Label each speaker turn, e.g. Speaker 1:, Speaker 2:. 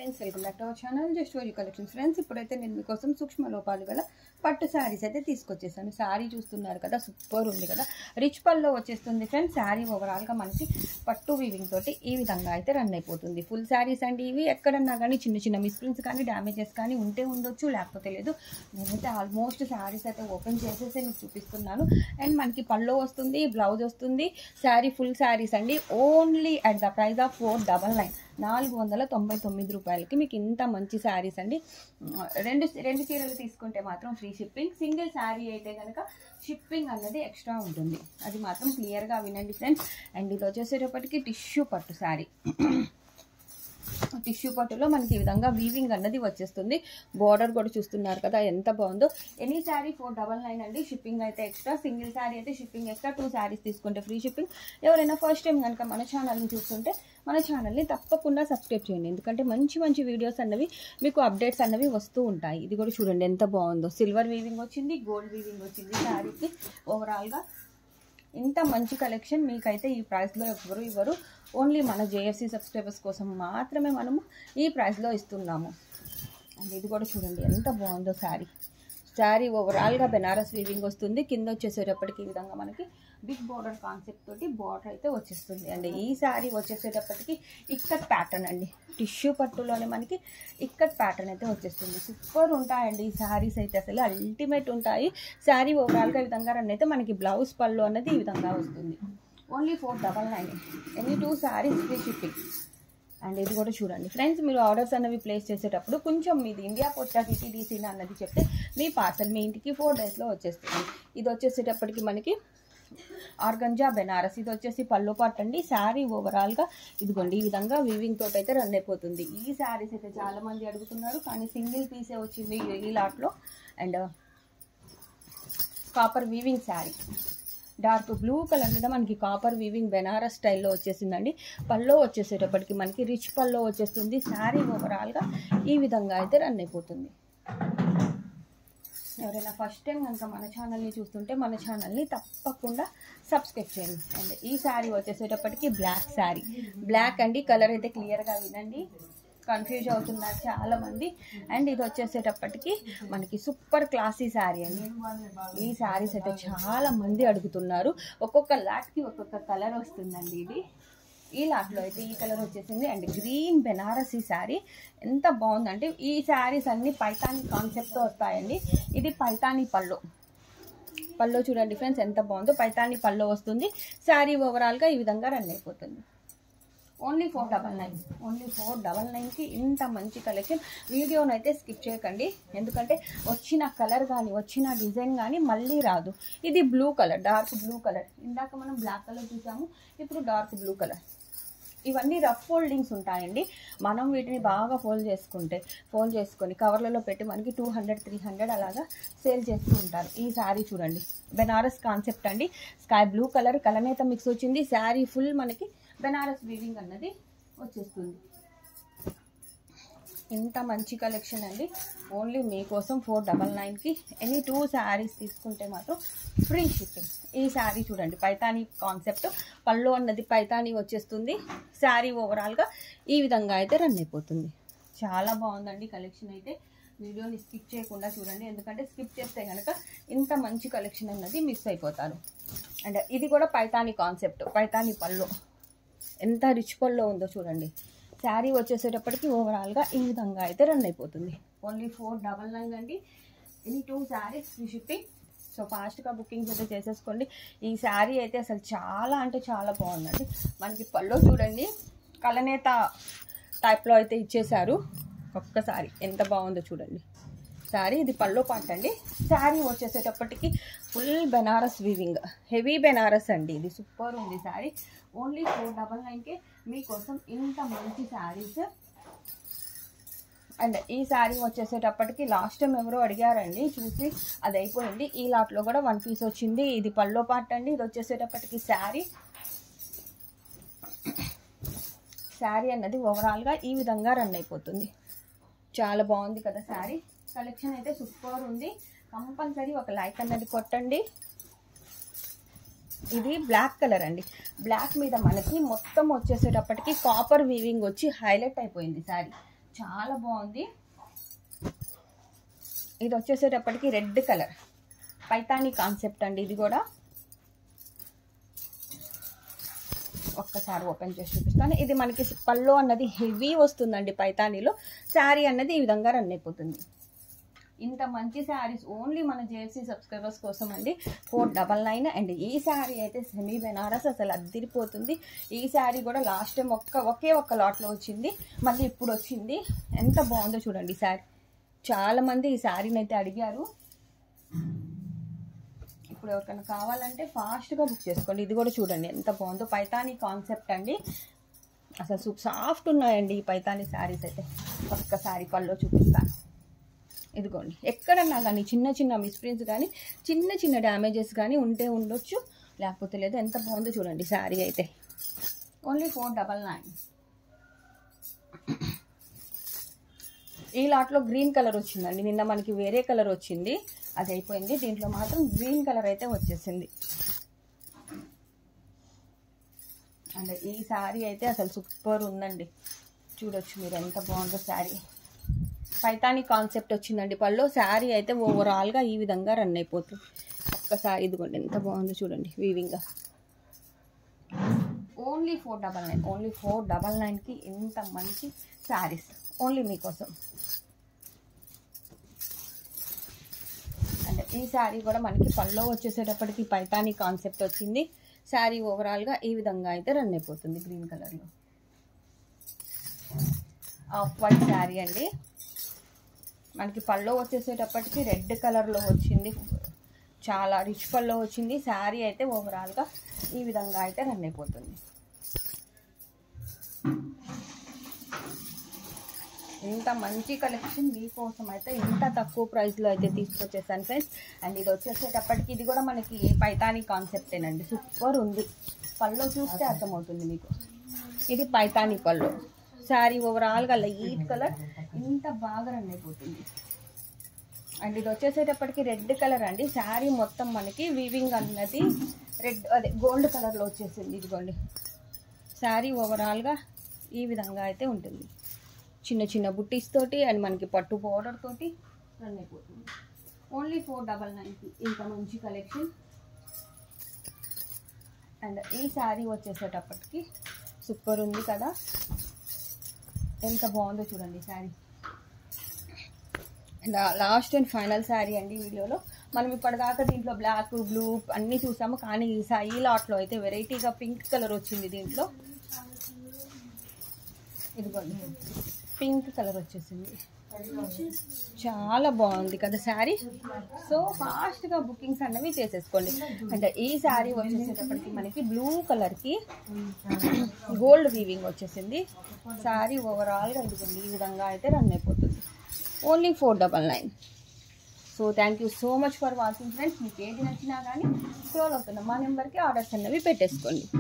Speaker 1: friends welcome back to our channel just వరీ collections friends ఇప్పుడైతే నేను మీకోసం సూక్ష్మ లోపాలు గల పట్టు శారీస్ అయితే తీసుకొచ్చేసాను శారీ చూస్తున్నారు కదా సూపర్ ఉంది కదా రిచ్ పల్లో వచ్చేస్తుంది ఫ్రెండ్స్ శారీ ఓవరాల్గా మనకి పట్టు వీవింగ్ తోటి ఈ విధంగా అయితే రన్ అయిపోతుంది ఫుల్ శారీస్ అండి ఇవి ఎక్కడన్నా కానీ చిన్న చిన్న మిస్ప్రింట్స్ కానీ డ్యామేజెస్ కానీ ఉంటే ఉండొచ్చు లేకపోతే లేదు నేనైతే ఆల్మోస్ట్ శారీస్ అయితే ఓపెన్ చేసేసి మీకు చూపిస్తున్నాను అండ్ మనకి పల్లో వస్తుంది బ్లౌజ్ వస్తుంది శారీ ఫుల్ శారీస్ అండి only at the price of four double nine నాలుగు వందల తొంభై తొమ్మిది రూపాయలకి మీకు ఇంత మంచి శారీస్ అండి రెండు రెండు చీరలు తీసుకుంటే మాత్రం ఫ్రీ షిప్పింగ్ సింగిల్ శారీ అయితే కనుక షిప్పింగ్ అన్నది ఎక్స్ట్రా ఉంటుంది అది మాత్రం క్లియర్గా వినండి ఫ్రెండ్స్ అండ్ ఇది వచ్చేసేటప్పటికి టిష్యూ పట్టు శారీ టిష్యూ పట్టులో మనకి ఈ విధంగా వీవింగ్ అన్నది వచ్చేస్తుంది బార్డర్ కూడా చూస్తున్నారు కదా ఎంత బాగుందో any sari four double nine అండి షిప్పింగ్ అయితే ఎక్స్ట్రా సింగిల్ శారీ అయితే షిప్పింగ్ ఎక్స్ట్రా టూ శారీస్ తీసుకుంటే ఫ్రీ షిప్పింగ్ ఎవరైనా ఫస్ట్ టైం కనుక మన ఛానల్ని చూస్తుంటే మన ఛానల్ని తప్పకుండా సబ్స్క్రైబ్ చేయండి ఎందుకంటే మంచి మంచి వీడియోస్ అన్నవి మీకు అప్డేట్స్ అన్నవి వస్తూ ఉంటాయి ఇది కూడా చూడండి ఎంత బాగుందో సిల్వర్ వీవింగ్ వచ్చింది గోల్డ్ వీవింగ్ వచ్చింది శారీకి ఓవరాల్గా ఇంత మంచి కలెక్షన్ మీకైతే ఈ ప్రైస్లో ఎవరు ఇవ్వరు ఓన్లీ మన జేఎఫ్సీ సబ్స్క్రైబర్స్ కోసం మాత్రమే మనము ఈ ప్రైస్లో ఇస్తున్నాము అండ్ ఇది కూడా చూడండి ఎంత బాగుందో శారీ శారీ ఓవరాల్గా బెనారస్ వీవింగ్ వస్తుంది కింద వచ్చేసేటప్పటికి ఈ విధంగా మనకి బిగ్ బార్డర్ కాన్సెప్ట్ తోటి బార్డర్ అయితే వచ్చేస్తుంది అండ్ ఈ శారీ వచ్చేసేటప్పటికి ఇక్కత్ ప్యాటర్న్ అండి టిష్యూ పట్టులోనే మనకి ఇక్కత్ ప్యాటర్న్ అయితే వచ్చేస్తుంది సూపర్ ఉంటాయండి ఈ శారీస్ అయితే అసలు అల్టిమేట్ ఉంటాయి శారీ ఓవరాల్గా ఈ విధంగా రన్ అయితే మనకి బ్లౌజ్ పళ్ళు అన్నది ఈ విధంగా వస్తుంది only four double nine any two saris free shipping and ఇది కూడా చూడండి ఫ్రెండ్స్ మీరు ఆర్డర్స్ అన్నవి ప్లేస్ చేసేటప్పుడు కొంచెం మీది ఇండియా పోస్ట్ ఆఫీస్ డీసీనా అన్నది చెప్తే మీ పార్సల్ మీ ఇంటికి ఫోర్ డేస్లో వచ్చేస్తుంది ఇది వచ్చేసేటప్పటికి మనకి ఆర్గంజా బెనారస్ ఇది వచ్చేసి పళ్ళు పాట్ అండి శారీ ఓవరాల్గా ఇదిగోండి ఈ విధంగా వీవింగ్ తోటి అయితే రన్ అయిపోతుంది ఈ శారీస్ అయితే చాలా మంది అడుగుతున్నారు కానీ సింగిల్ పీసే వచ్చింది ఈ లాట్లో and copper weaving sari dark blue colour మీద మనకి కాపర్ వీవింగ్ బెనారస్ స్టైల్లో వచ్చేసిందండి పల్లో వచ్చేసేటప్పటికి మనకి రిచ్ పల్లో వచ్చేస్తుంది శారీ ఓవరాల్గా ఈ విధంగా అయితే రన్ అయిపోతుంది ఎవరైనా ఫస్ట్ టైం కనుక మన ఛానల్ని చూస్తుంటే మన ఛానల్ని తప్పకుండా సబ్స్క్రైబ్ చేయండి అండ్ ఈ శారీ వచ్చేసేటప్పటికి బ్లాక్ శారీ బ్లాక్ అండి కలర్ అయితే క్లియర్గా వినండి కన్ఫ్యూజ్ అవుతున్నారు చాలా మంది అండ్ ఇది వచ్చేసేటప్పటికి మనకి సూపర్ క్లాసీ శారీ అండి ఈ శారీస్ అయితే చాలా మంది అడుగుతున్నారు ఒక్కొక్క లాట్కి ఒక్కొక్క కలర్ వస్తుందండి ఇది ఈ లాట్లో అయితే ఈ కలర్ వచ్చేసింది అండ్ గ్రీన్ బెనారసీ శారీ ఎంత బాగుందంటే ఈ శారీస్ అన్ని పైతాని కాన్సెప్ట్తో వస్తాయండి ఇది పైతాని పళ్ళు పళ్ళు చూడండి ఫ్రెండ్స్ ఎంత బాగుందో పైతాని పళ్ళు వస్తుంది శారీ ఓవరాల్గా ఈ విధంగా రన్ అయిపోతుంది only four double nine only four double నైన్కి ఇంత మంచి కలెక్షన్ వీడియోని అయితే స్కిప్ చేయకండి ఎందుకంటే వచ్చిన కలర్ కానీ వచ్చిన డిజైన్ కానీ మళ్ళీ రాదు ఇది blue colour dark blue colour ఇందాక మనం బ్లాక్ కలర్ చూసాము ఇప్పుడు డార్క్ బ్లూ కలర్ ఇవన్నీ రఫ్ ఫోల్డింగ్స్ ఉంటాయండి మనం వీటిని బాగా ఫోల్డ్ చేసుకుంటే ఫోల్డ్ చేసుకొని కవర్లలో పెట్టి మనకి టూ హండ్రెడ్ త్రీ హండ్రెడ్ అలాగా సేల్ చేస్తూ ఉంటారు ఈ శారీ చూడండి బెనారస్ కాన్సెప్ట్ అండి స్కై బ్లూ కలర్ కలనేత మిక్స్ వచ్చింది శారీ ఫుల్ మనకి బెనారస్ వీవింగ్ అన్నది వచ్చేస్తుంది ఇంత మంచి కలెక్షన్ అండి ఓన్లీ మీకోసం ఫోర్ డబల్ నైన్కి ఎనీ టూ శారీస్ తీసుకుంటే మాత్రం ఫ్రీ షిప్పింగ్ ఈ శారీ చూడండి పైతానీ కాన్సెప్ట్ పళ్ళు అన్నది పైతానీ వచ్చేస్తుంది శారీ ఓవరాల్గా ఈ విధంగా అయితే రన్ అయిపోతుంది చాలా బాగుందండి కలెక్షన్ అయితే వీడియోని స్కిప్ చేయకుండా చూడండి ఎందుకంటే స్కిప్ చేస్తే కనుక ఇంత మంచి కలెక్షన్ అన్నది మిస్ అయిపోతారు అండ్ ఇది కూడా పైతానీ కాన్సెప్ట్ పైతానీ పళ్ళు ఎంత రిచ్ పల్లో ఉందో చూడండి శారీ వచ్చేసేటప్పటికి ఓవరాల్గా ఈ విధంగా అయితే రన్ అయిపోతుంది ఓన్లీ ఫోర్ డబల్ నైన్ అండి any two saris free shipping so ఫాస్ట్గా బుకింగ్స్ అయితే చేసేసుకోండి ఈ శారీ అయితే అసలు చాలా అంటే చాలా బాగుందండి మనకి పళ్ళు చూడండి కలనేత టైప్లో అయితే ఇచ్చేశారు ఒక్కసారి ఎంత బాగుందో చూడండి శారీ ఇది పళ్ళు పాట అండి శారీ వచ్చేసేటప్పటికి full Banaras weaving heavy Banaras అండి ఇది సూపర్ ఉంది శారీ ఓన్లీ ఫోర్ డబల్ నైన్కే మీకోసం ఇంత మంచి శారీస్ అండ్ ఈ శారీ వచ్చేసేటప్పటికి లాస్ట్ టైం ఎవరో అడిగారండి చూసి అది అయిపోయింది ఈ లాట్లో కూడా వన్ పీస్ వచ్చింది ఇది పల్లో పార్ట్ అండి ఇది వచ్చేసేటప్పటికి శారీ శారీ అన్నది ఓవరాల్గా ఈ విధంగా రన్ అయిపోతుంది చాలా బాగుంది కదా శారీ కలెక్షన్ అయితే సూపర్ ఉంది కంపల్సరీ ఒక లైక్ అన్నది కొట్టండి ఇది బ్లాక్ కలర్ అండి బ్లాక్ మీద మనకి మొత్తం వచ్చేసేటప్పటికి కాపర్ వీవింగ్ వచ్చి హైలైట్ అయిపోయింది శారీ చాలా బాగుంది ఇది వచ్చేసేటప్పటికి రెడ్ కలర్ పైతాని కాన్సెప్ట్ అండి ఇది కూడా ఒక్కసారి ఓపెన్ చేసి చూపిస్తాను ఇది మనకి పళ్ళు అన్నది హెవీ వస్తుందండి పైతానీలో శారీ అన్నది ఈ విధంగా రన్ అయిపోతుంది ఇంత మంచి శారీస్ ఓన్లీ మన జేఎఫ్సీ సబ్స్క్రైబర్స్ కోసం అండి ఫోర్ డబల్ నైన్ అండ్ ఈ శారీ అయితే సెమీ బెనారస్ అసలు అద్దిరిపోతుంది ఈ శారీ కూడా లాస్ట్ టైం ఒక్క ఒకే ఒక్క లాట్లో వచ్చింది మళ్ళీ ఇప్పుడు వచ్చింది ఎంత బాగుందో చూడండి ఈ శారీ చాలా మంది ఈ శారీని అయితే అడిగారు ఇప్పుడు ఎవరికైనా కావాలంటే ఫాస్ట్గా బుక్ చేసుకోండి ఇది కూడా చూడండి ఎంత బాగుందో పైతానీ కాన్సెప్ట్ అండి అసలు సూప్ సాఫ్ట్ ఉన్నాయండి ఈ పైతానీ శారీస్ అయితే ఒక్కసారి పళ్ళు చూపిస్తాను ఇదిగోండి ఎక్కడన్నా కానీ చిన్న చిన్న మిస్ప్రింట్స్ కానీ చిన్న చిన్న డ్యామేజెస్ కానీ ఉంటే ఉండొచ్చు లేకపోతే లేదు ఎంత బాగుందో చూడండి శారీ అయితే ఓన్లీ ఫోర్ డబల్ నైన్ ఈ లాట్లో గ్రీన్ కలర్ వచ్చిందండి నిన్న మనకి వేరే కలర్ వచ్చింది అది అయిపోయింది దీంట్లో మాత్రం గ్రీన్ కలర్ అయితే వచ్చేసింది అండ్ ఈ శారీ అయితే అసలు సూపర్ ఉందండి చూడొచ్చు మీరు ఎంత బాగుందో శారీ పైతాని కాన్సెప్ట్ వచ్చిందండి పళ్ళు శారీ అయితే ఓవరాల్గా ఈ విధంగా రన్ అయిపోతుంది ఒక్కసారి ఇదిగోండి ఎంత బాగుందో చూడండి వీవింగ్గా only four double nine only four double నైన్కి ఇంత మంచి శారీస్ ఓన్లీ మీకోసం అండ్ ఈ శారీ కూడా మనకి పళ్ళు వచ్చేసేటప్పటికి పైతాని కాన్సెప్ట్ వచ్చింది శారీ ఓవరాల్గా ఈ విధంగా అయితే రన్ అయిపోతుంది గ్రీన్ కలర్లో ఆఫ్ వైట్ శారీ అండి మనకి పళ్ళు వచ్చేసేటప్పటికి రెడ్ కలర్లో వచ్చింది చాలా రిచ్ పళ్ళు వచ్చింది శారీ అయితే ఓవరాల్గా ఈ విధంగా అయితే రన్ అయిపోతుంది ఇంత మంచి కలెక్షన్ మీకోసం అయితే ఇంత తక్కువ ప్రైస్లో అయితే తీసుకొచ్చేసాను ఫ్రెండ్స్ అండ్ ఇది వచ్చేసేటప్పటికి ఇది కూడా మనకి పైతాని కాన్సెప్టేనండి సూపర్ ఉంది పళ్ళు చూస్తే అర్థమవుతుంది మీకు ఇది పైతాని పళ్ళు శారీ ఓవరాల్గా లైట్ కలర్ ఇంత బాగా రన్ అయిపోతుంది అండ్ ఇది వచ్చేసేటప్పటికి రెడ్ కలర్ అండి శారీ మొత్తం మనకి వీవింగ్ అన్నది రెడ్ అదే గోల్డ్ కలర్లో వచ్చేసింది ఇదిగోండి శారీ ఓవరాల్గా ఈ విధంగా అయితే ఉంటుంది చిన్న చిన్న బుట్టీస్ తోటి అండ్ మనకి పట్టు పౌడర్ తోటి రన్ అయిపోతుంది ఓన్లీ ఫోర్ డబల్ నైన్కి ఇంత మంచి కలెక్షన్ అండ్ ఈ శారీ వచ్చేసేటప్పటికి సూపర్ ఉంది కదా ఎంత బాగుందో చూడండి sari and last and final sari అండి వీడియోలో మనం ఇప్పటిదాకా దీంట్లో బ్లాక్ బ్లూ అన్నీ చూసాము కానీ ఈ సా ఈ లాట్లో అయితే వెరైటీగా పింక్ కలర్ వచ్చింది దీంట్లో ఇదిగోండి పింక్ కలర్ వచ్చేసింది చాలా బాగుంది కదా శారీ సో ఫాస్ట్గా బుకింగ్స్ అన్నవి చేసేసుకోండి అంటే ఈ శారీ వచ్చేసేటప్పటికి మనకి బ్లూ కలర్కి గోల్డ్ వీవింగ్ వచ్చేసింది శారీ ఓవరాల్గా ఇదిగోండి ఈ విధంగా అయితే రన్ అయిపోతుంది only four double nine so thank you so much for watching friends మీకు ఏది నచ్చినా కానీ స్క్రోల్ అవుతున్న మా నెంబర్కి ఆర్డర్స్ అన్నవి పెట్టేసుకోండి